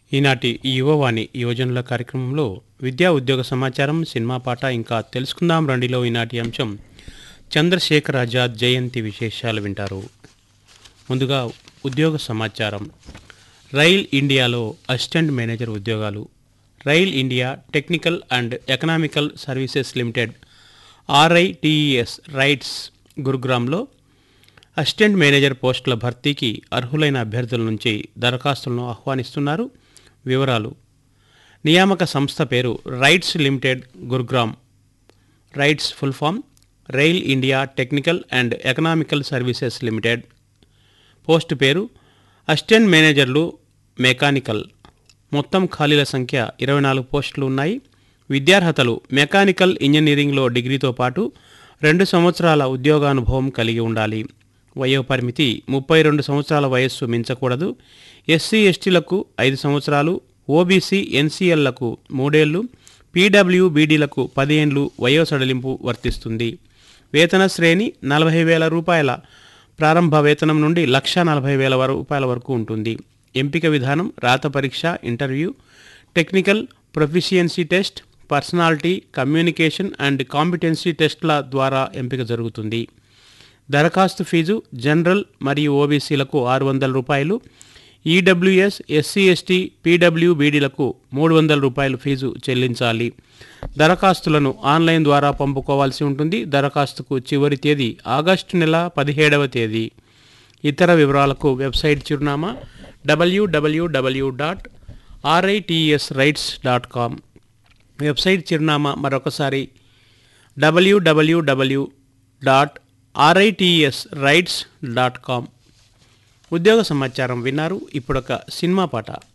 ఈనాటి ఈ యువవాణి యువజనుల కార్యక్రమంలో విద్యా ఉద్యోగ సమాచారం సినిమా పాట ఇంకా తెలుసుకుందాం రండిలో ఈనాటి అంశం చంద్రశేఖర్ ఆజాద్ జయంతి విశేషాలు వింటారు ముందుగా ఉద్యోగ సమాచారం రైల్ ఇండియాలో అసిస్టెంట్ మేనేజర్ ఉద్యోగాలు rail India technical and economical services limited R I T E S RITES గురుగ్రామ్లో అసిస్టెంట్ మేనేజర్ పోస్టుల భర్తీకి అర్హులైన అభ్యర్థుల నుంచి దరఖాస్తులను ఆహ్వానిస్తున్నారు వివరాలు నియామక సంస్థ పేరు RITES limited Gurugram RITES full form rail India technical and economical services limited post పేరు అసిస్టెంట్ మేనేజర్లు మెకానికల్ మొత్తం ఖాళీల సంఖ్య ఇరవై నాలుగు పోస్టులు ఉన్నాయి విద్యార్హతలు మెకానికల్ ఇంజనీరింగ్లో డిగ్రీతో పాటు రెండు సంవత్సరాల ఉద్యోగానుభవం కలిగి ఉండాలి వయోపరిమితి ముప్పై రెండు సంవత్సరాల వయస్సు మించకూడదు ఎస్సీ ఎస్టీలకు ఐదు సంవత్సరాలు ఓబీసీ ఎన్సీఎల్లకు మూడేళ్లు పీడబ్ల్యూబీడీలకు పదిహేండ్లు వయో సడలింపు వర్తిస్తుంది వేతన శ్రేణి నలభై వేల రూపాయల ప్రారంభ వేతనం నుండి లక్ష నలభై వేల వర- రూపాయల వరకు ఉంటుంది ఎంపిక విధానం రాత పరీక్ష interview technical proficiency test personality communication and competency టెస్ట్ల ద్వారా ఎంపిక జరుగుతుంది దరఖాస్తు ఫీజు జనరల్ మరియు ఓబీసీలకు ఆరు వందల రూపాయలు ఈడబ్ల్యూఎస్ ఎస్సీ ఎస్టీ పీడబ్ల్యూబీడీలకు మూడు వందల రూపాయలు ఫీజు చెల్లించాలి దరఖాస్తులను ఆన్లైన్ ద్వారా పంపుకోవాల్సి ఉంటుంది దరఖాస్తుకు చివరి తేదీ ఆగస్టు నెల పదిహేడవ తేదీ ఇతర వివరాలకు వెబ్సైట్ చిరునామా W W W dot R I T S RITES dot com website చిరునామా మరొకసారి W W W dot R I T S RITES dot com ఉద్యోగ సమాచారం విన్నారు ఇప్పుడొక సినిమా పాట